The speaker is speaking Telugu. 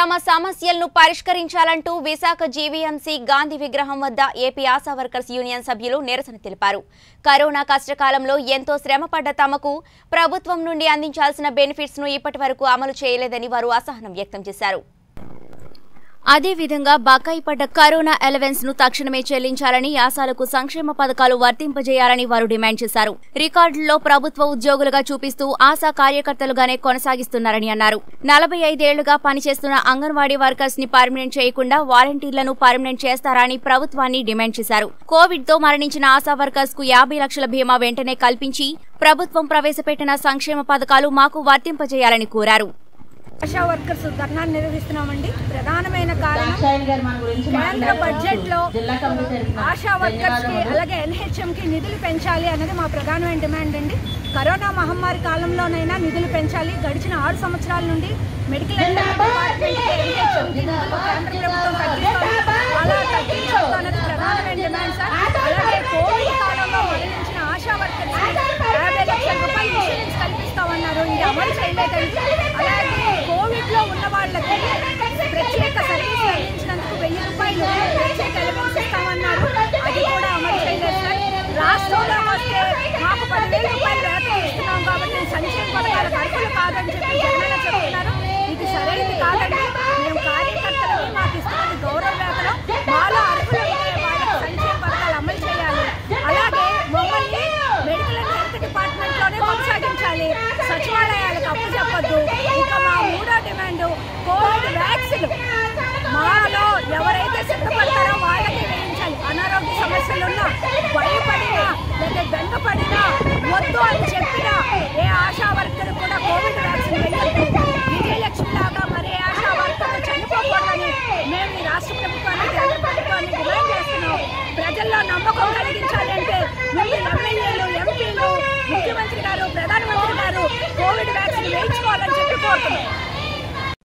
తమ సమస్యలను పరిష్కరించాలంటూ విశాఖ జీవీఎంసీ గాంధీ విగ్రహం వద్ద ఏపీ ఆశా వర్కర్స్ యూనియన్ సభ్యులు నిరసన తెలిపారు కరోనా కష్టకాలంలో ఎంతో శ్రమపడ్డ తమకు ప్రభుత్వం నుండి అందించాల్సిన బెనిఫిట్స్ ను ఇప్పటి వరకు అమలు చేయలేదని వారు అసహనం వ్యక్తం చేశారు అదేవిధంగా బకాయి పడ్డ కరోనా అలవెన్స్ ను తక్షణమే చెల్లించాలని ఆశాలకు సంక్షేమ పథకాలు వర్తింపజేయాలని వారు డిమాండ్ చేశారు రికార్డుల్లో ప్రభుత్వ ఉద్యోగులుగా చూపిస్తూ ఆశా కార్యకర్తలుగానే కొనసాగిస్తున్నారని అన్నారు నలభై ఐదేళ్లుగా పనిచేస్తున్న అంగన్వాడీ వర్కర్స్ ని పర్మనెంట్ చేయకుండా వాలంటీర్లను పర్మనెంట్ చేస్తారని ప్రభుత్వాన్ని డిమాండ్ చేశారు కోవిడ్ తో మరణించిన ఆశా వర్కర్స్ కు యాభై లక్షల బీమా వెంటనే కల్పించి ప్రభుత్వం ప్రవేశపెట్టిన సంక్షేమ పథకాలు మాకు వర్తింపజేయాలని కోరారు ఆశా వర్కర్స్ ధర్నా నిర్వహిస్తున్నామండి ప్రధానమైన కారణం దాక్షాయణి గారు మన గురించి కేంద్ర మాట్లాడతారు. బడ్జెట్ లో జిల్లా కమిటీ తరఫున ఆశా వర్కర్స్ కి ధన్యవాదాలు. అలాగే ఎన్హెచ్ఎం కి నిధులు పెంచాలి అనేది మా ప్రధానమైన డిమాండ్ అండి కరోనా మహమ్మారి కాలంలోనైనా నిధులు పెంచాలి గడిచిన ఆరు సంవత్సరాల నుండి మెడికల్ అండ్ హెల్త్ డిపార్ట్మెంట్ కి NHM కి నిధులు కేంద్ర ప్రభుత్వం తగ్గిస్తోంది అలా తగ్గించడం అనేది ప్రధానమైన డిమాండ్ సార్ అలాగే కోవిడ్ కాలంలో మరణించిన ఆశా వర్కర్స్ కి యాభై లక్షల రూపాయలు ఇన్సూరెన్స్ కల్పిస్తామన్నారు ఇది అమలు చేయలేదండి అలాగే కోవిడ్ లో ఉన్న వాళ్ళకి ప్రత్యేక సర్వీస్ అందించినందుకు వెయ్యి రూపాయలు ప్రత్యేక ఎలిమెంట్స్ ఇస్తామన్నారు అది కూడా అమలు చేయలేదు సార్ రాష్ట్రంలో వస్తే మాకు పదివేల రూపాయలు వేతనం ఇస్తున్నాం కాబట్టి సంక్షేమ పథకాలకు అర్హులు కాదని చెప్పి జగనన్న చెప్తున్నారు ఇది సరైనది కాదండి మేము కార్యకర్తలకి మాకు ఇస్తున్నది గౌరవ వేతనం మాలో అర్హులు ఉంటే వాళ్ళకి సంక్షేమ పథకాలు అమలు చేయాలి అలాగే మమ్మల్ని మెడికల్ అండ్ హెల్త్ డిపార్ట్మెంట్ లోనే కొనసాగించాలి సచివాలయాలకు అప్పు చెప్పొద్దు ఇంకా మా మూడో డిమాండ్ కోవిడ్ వ్యాక్సిన్ మాలో ఎవరైతే సిద్ధపడతారో వాళ్ళకి వేయించాలి అనారోగ్య సమస్యలు ఉన్నా భయపడినా లేదా బెంగపడినా వద్దు అని చెప్పినా ఏ ఆశా వర్కర్ కూడా కోవిడ్ వ్యాక్సిన్ వేయద్దు విజయలక్ష్మి లాగా మరి ఏ ఆశా వర్కర్ చనిపోకూడదని మేము ఈ రాష్ట్ర ప్రభుత్వాన్ని కేంద్ర ప్రభుత్వాన్ని డిమాండ్ చేస్తున్నాం ప్రజల్లో నమ్మకం కలిగించాలంటే ముందు ఎమ్మెల్యేలు ఎంపీలు ముఖ్యమంత్రి గారు ప్రధానమంత్రి గారు కోవిడ్ వ్యాక్సిన్ వేయించుకోవాలని చెప్పి కోరుతున్నాం